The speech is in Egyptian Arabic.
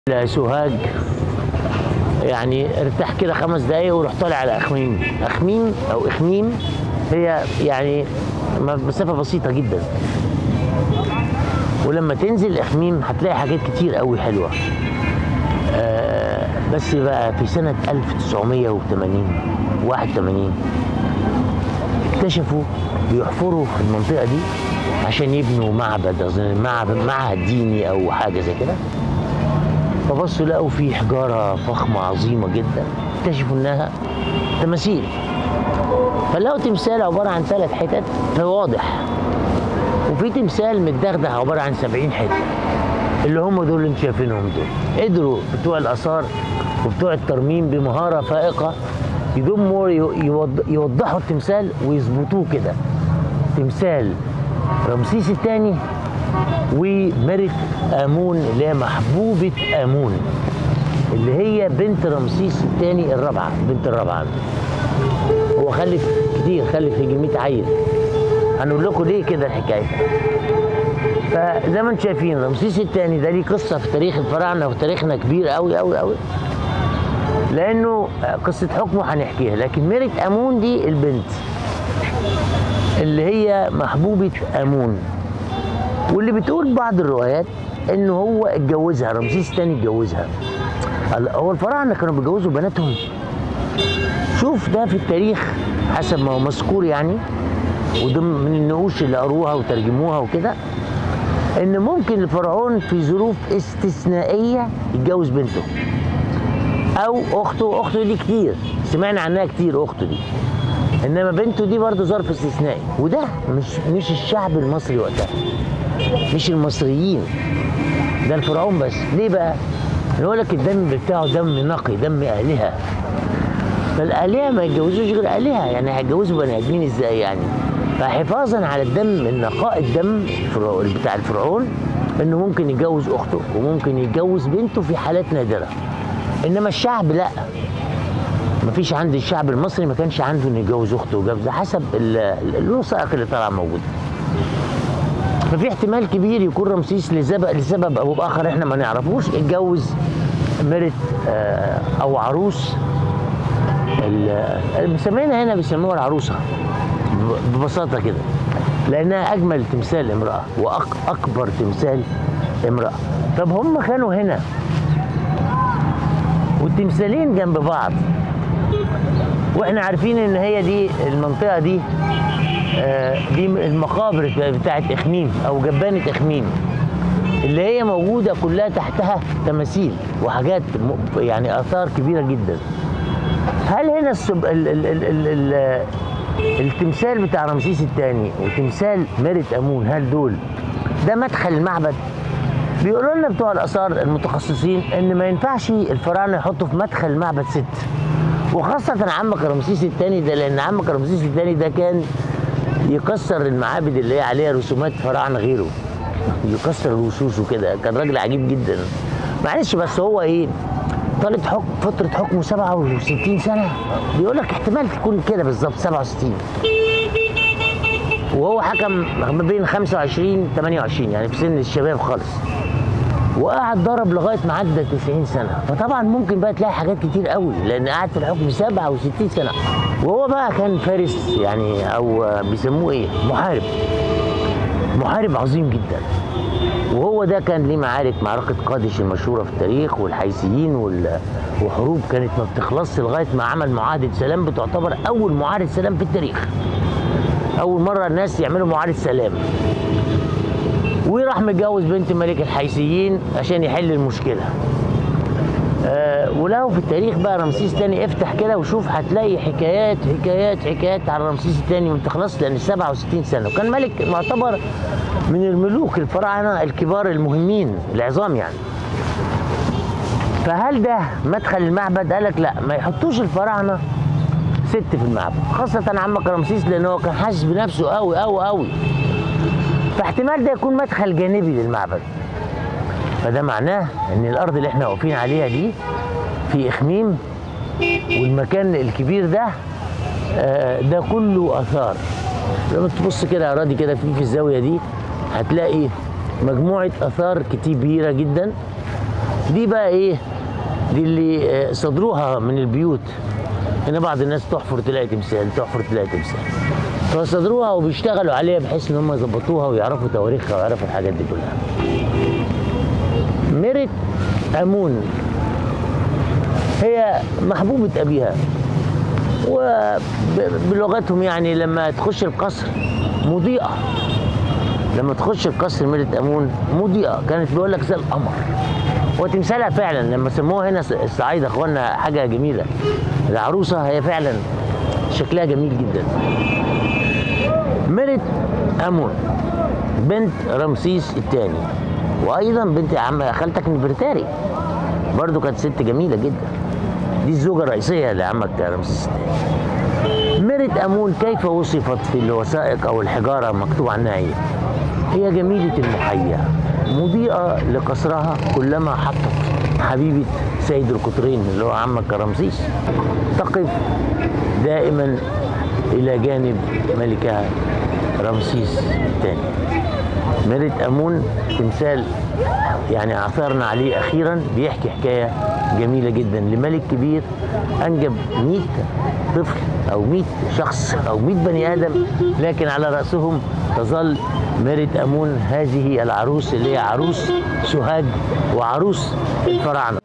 سوهاج يعني ارتاح كده خمس دقايق وروح طالع على اخميم اخميم او اخميم هي يعني مسافه بسيطه جدا ولما تنزل اخميم هتلاقي حاجات كتير قوي حلوه آه بس بقى في سنه 1980 81 اكتشفوا بيحفروا في المنطقه دي عشان يبنوا معبد اظن معبد معهد ديني او حاجه زي كده فبصوا لقوا في حجاره فخمه عظيمه جدا اكتشفوا انها تماثيل فلقوا تمثال عباره عن ثلاث حتت فواضح وفي تمثال متدغدغ عباره عن 70 حته اللي هم دول اللي انتم شايفينهم دول قدروا بتوع الاثار وبتوع الترميم بمهاره فائقه يضموا يوض- يوضحوا التمثال ويظبطوه كده تمثال رمسيس الثاني وملك امون اللي هي محبوبه امون اللي هي بنت رمسيس الثاني الرابعه بنت الرابعه هو خلف كتير خلف يجي 100 عيل هنقول لكم ليه كده الحكايه فزي ما انتم شايفين رمسيس الثاني ده ليه قصه في تاريخ الفراعنه وفي تاريخنا كبير قوي قوي قوي لانه قصه حكمه هنحكيها لكن ميرت امون دي البنت اللي هي محبوبه امون واللي بتقول بعض الروايات انه هو اتجوزها رمسيس الثاني اتجوزها هلا هو الفراعنه كانوا بيتجوزوا بناتهم شوف ده في التاريخ حسب ما هو مذكور يعني وده من النقوش اللي قروها وترجموها وكده ان ممكن الفرعون في ظروف استثنائيه يتجوز بنته او اخته اخته دي كتير سمعنا عنها كتير اخته دي انما بنته دي برضه ظرف استثنائي وده مش مش الشعب المصري وقتها مش المصريين ده الفرعون بس ليه بقى يقول لك الدم بتاعه دم نقي دم الهه فالالهه ما يتجوزوش غير الهه يعني هيتجوزوا بني ادمين ازاي يعني فحفاظا على الدم النقاء الدم الفرعون- بتاع الفرعون انه ممكن يتجوز اخته وممكن يتجوز بنته في حالات نادره انما الشعب لا مفيش عند الشعب المصري ما كانش عنده انه يتجوز اخته وجوز ده حسب ال- ال- الوثائق اللي طالعه موجوده ففي احتمال كبير يكون رمسيس لسبب لسبب او باخر احنا ما نعرفوش اتجوز مرت آه، او عروس ال- مسمينها هنا بيسموها العروسه ب- ببساطه كده لانها اجمل تمثال امراه واكبر تمثال امراه طب هم كانوا هنا والتمثالين جنب بعض واحنا عارفين ان هي دي المنطقه دي آه، دي المقابر بتاعت اخميم او جبانه اخميم اللي هي موجوده كلها تحتها تماثيل وحاجات م- يعني اثار كبيره جدا هل هنا السب... ال... ال... ال... ال... ال... التمثال بتاع رمسيس الثاني وتمثال ميرت امون هل دول ده مدخل المعبد بيقولوا لنا بتوع الاثار المتخصصين ان ما ينفعش الفراعنه يحطوا في مدخل المعبد ست وخاصه عمك رمسيس الثاني ده لان عمك رمسيس الثاني ده كان يكسر المعابد اللي هي عليها رسومات فراعنه غيره يكسر الوشوش وكده كان راجل عجيب جدا معلش بس هو ايه طالت حكم فترة حكمه 67 سنة بيقول لك احتمال تكون كده بالظبط 67 وهو حكم ما بين 25 28 يعني في سن الشباب خالص وقعد ضرب لغايه ما عدى 90 سنه فطبعا ممكن بقى تلاقي حاجات كتير قوي لان قعد في الحكم 67 سنه وهو بقى كان فارس يعني او بيسموه ايه محارب محارب عظيم جدا وهو ده كان ليه معارك معركة قادش المشهورة في التاريخ والحيثيين وال- وحروب كانت ما بتخلصش لغاية ما عمل معاهدة سلام بتعتبر أول معاهدة سلام في التاريخ أول مرة الناس يعملوا معاهدة سلام وراح متجوز بنت ملك الحيثيين عشان يحل المشكلة آه ولو في التاريخ بقى رمسيس تاني افتح كده وشوف هتلاقي حكايات حكايات حكايات على رمسيس التاني ما بتخلصش لان 67 سنه وكان ملك معتبر من الملوك الفراعنه الكبار المهمين العظام يعني فهل ده مدخل المعبد قال لك لا ما يحطوش الفراعنه ست في المعبد خاصه عمك رمسيس لان هو كان حاسس بنفسه قوي قوي قوي فاحتمال ده يكون مدخل جانبي للمعبد فده معناه ان الارض اللي احنا واقفين عليها دي في اخميم والمكان الكبير ده آه، ده كله اثار لما تبص كده يا راضي كده في في الزاويه دي هتلاقي مجموعه اثار كتير كبيره جدا دي بقى ايه دي اللي آه، صدروها من البيوت هنا بعض الناس تحفر تلاقي تمثال تحفر تلاقي تمثال فصدروها وبيشتغلوا عليها بحيث ان هم يظبطوها ويعرفوا تواريخها ويعرفوا الحاجات دي كلها ميرت امون هي محبوبة أبيها وبلغتهم يعني لما تخش القصر مضيئة لما تخش القصر ميرت أمون مضيئة كانت بيقول لك زي القمر وتمثالها فعلا لما سموها هنا الصعايدة اخوانا حاجة جميلة العروسة هي فعلا شكلها جميل جدا ميرت أمون بنت رمسيس الثاني وأيضا بنت عم خالتك نفرتاري برضو كانت ست جميلة جدا دي الزوجة الرئيسية لعمك رمسيس الثاني ميرت أمون كيف وصفت في الوثائق أو الحجارة مكتوب عنها إيه؟ هي جميلة المحيا مضيئة لقصرها كلما حطت حبيبة سيد القطرين اللي هو عمك رمسيس تقف دائما إلى جانب ملكها رمسيس الثاني ميرت أمون تمثال يعني عثرنا عليه أخيرا بيحكي حكاية جميلة جدا لملك كبير أنجب 100 طفل أو 100 شخص أو 100 بني آدم لكن على رأسهم تظل ميرت أمون هذه العروس اللي هي عروس سوهاج وعروس الفراعنة